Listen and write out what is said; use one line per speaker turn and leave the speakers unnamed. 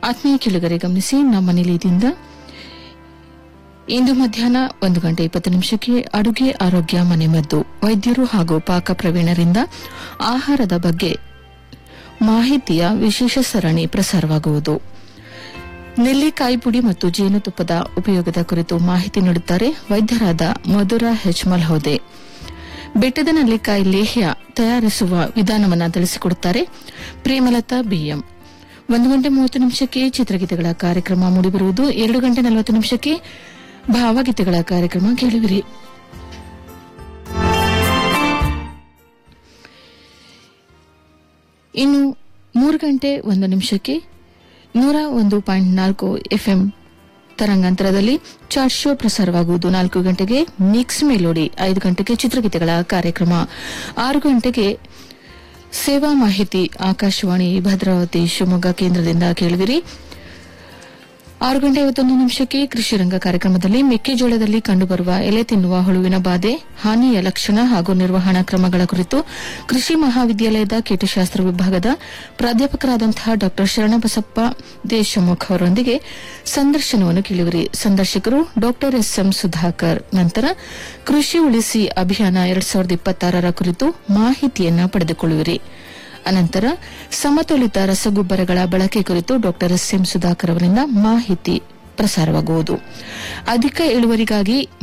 ಆತ್ಮೀಯ ಕೆಳಗರೆ ಗಮನಿಸಿ ನಮ್ಮ ನಿಲಯದಿಂದ ಇಂದು ಮಧ್ಯಾಹ್ನ ಒಂದು ಗಂಟೆ ಇಪ್ಪತ್ತು ನಿಮಿಷಕ್ಕೆ ಅಡುಗೆ ಆರೋಗ್ಯ ಮನೆಮದ್ದು ವೈದ್ಯರು ಹಾಗೂ ಪಾಕ ಪ್ರವೀಣರಿಂದ ಆಹಾರದ ಬಗ್ಗೆ ಮಾಹಿತಿಯ ವಿಶೇಷ ಸರಣಿ ಪ್ರಸಾರವಾಗುವುದು ನೆಲ್ಲಿಕಾಯಿ ಪುಡಿ ಮತ್ತು ಜೇನುತುಪ್ಪದ ಉಪಯೋಗದ ಕುರಿತು ಮಾಹಿತಿ ನೀಡುತ್ತಾರೆ ವೈದ್ಯರಾದ ಮಧುರಾ ಹೆಚ್ ಮಲ್ಹೋದೆ ಬೆಟ್ಟದ ನೆಲ್ಲಿಕಾಯಿ ಲೇಹ್ಯ ತಯಾರಿಸುವ ವಿಧಾನವನ್ನು ತಿಳಿಸಿಕೊಡುತ್ತಾರೆ ಪ್ರೇಮಲತಾ ಬಿಎಂ ಒಂದು ಗಂಟೆ ಮೂವತ್ತು ನಿಮಿಷಕ್ಕೆ ಚಿತ್ರಗೀತೆಗಳ ಕಾರ್ಯಕ್ರಮ ಮೂಡಿಬರುವುದು ಎರಡು ಗಂಟೆ ನಲವತ್ತು ನಿಮಿಷಕ್ಕೆ ಭಾವಗೀತೆಗಳ ಕಾರ್ಯಕ್ರಮ ಕೇಳುವಿರಿ ಇನ್ನು ಮೂರು ಗಂಟೆ ಒಂದು ನಿಮಿಷಕ್ಕೆ ನೂರ ಒಂದು ಪಾಯಿಂಟ್ ನಾಲ್ಕು ಎಫ್ಎಂ ತರಂಗಾಂತರದಲ್ಲಿ ಚಾಟ್ ಶೋ ಪ್ರಸಾರವಾಗುವುದು ನಾಲ್ಕು ಗಂಟೆಗೆ ಮಿಕ್ಸ್ ಮೆಲೋಡಿ ಐದು ಗಂಟೆಗೆ ಚಿತ್ರಗೀತೆಗಳ ಕಾರ್ಯಕ್ರಮ ಆರು ಗಂಟೆಗೆ ಸೇವಾ ಮಾಹಿತಿ ಆಕಾಶವಾಣಿ ಭದ್ರಾವತಿ ಶಿವಮೊಗ್ಗ ಕೇಂದ್ರದಿಂದ ಕೇಳುವಿರಿ ಆರು ಗಂಟೆ ಐವತ್ತೊಂದು ನಿಮಿಷಕ್ಕೆ ಕೃಷಿ ರಂಗ ಕಾರ್ಯಕ್ರಮದಲ್ಲಿ ಮೆಕ್ಕೆಜೋಳದಲ್ಲಿ ಕಂಡುಬರುವ ಎಲೆ ತಿನ್ನುವ ಹುಳುವಿನ ಬಾಧೆ ಹಾನಿಯ ಲಕ್ಷಣ ಹಾಗೂ ನಿರ್ವಹಣಾ ಕ್ರಮಗಳ ಕುರಿತು ಕೃಷಿ ಮಹಾವಿದ್ಯಾಲಯದ ಕೀಟಶಾಸ್ತ್ರ ವಿಭಾಗದ ಪ್ರಾಧ್ಯಾಪಕರಾದಂತಹ ಡಾ ಶರಣಬಸಪ್ಪ ದೇಶಮುಖ್ ಅವರೊಂದಿಗೆ ಸಂದರ್ಶನವನ್ನು ಕೇಳುವಿರಿ ಸಂದರ್ಶಕರು ಡಾ ಎಸ್ಎಂ ಸುಧಾಕರ್ ನಂತರ ಕೃಷಿ ಉಳಿಸಿ ಅಭಿಯಾನ ಎರಡ್ ಸಾವಿರದ ಇಪ್ಪತ್ತಾರರ ಕುರಿತು ಮಾಹಿತಿಯನ್ನ ಪಡೆದುಕೊಳ್ಳುವಿರಿ ಅನಂತರ ಸಮತೋಲಿತ ರಸಗೊಬ್ಬರಗಳ ಬಳಕೆ ಕುರಿತು ಡಾ ಎಸ್ ಎಂ ಸುಧಾಕರ್ ಅವರಿಂದ ಮಾಹಿತಿ ಪ್ರಸಾರವಾಗುವುದು ಅಧಿಕ ಇಳುವರಿಗಾಗಿ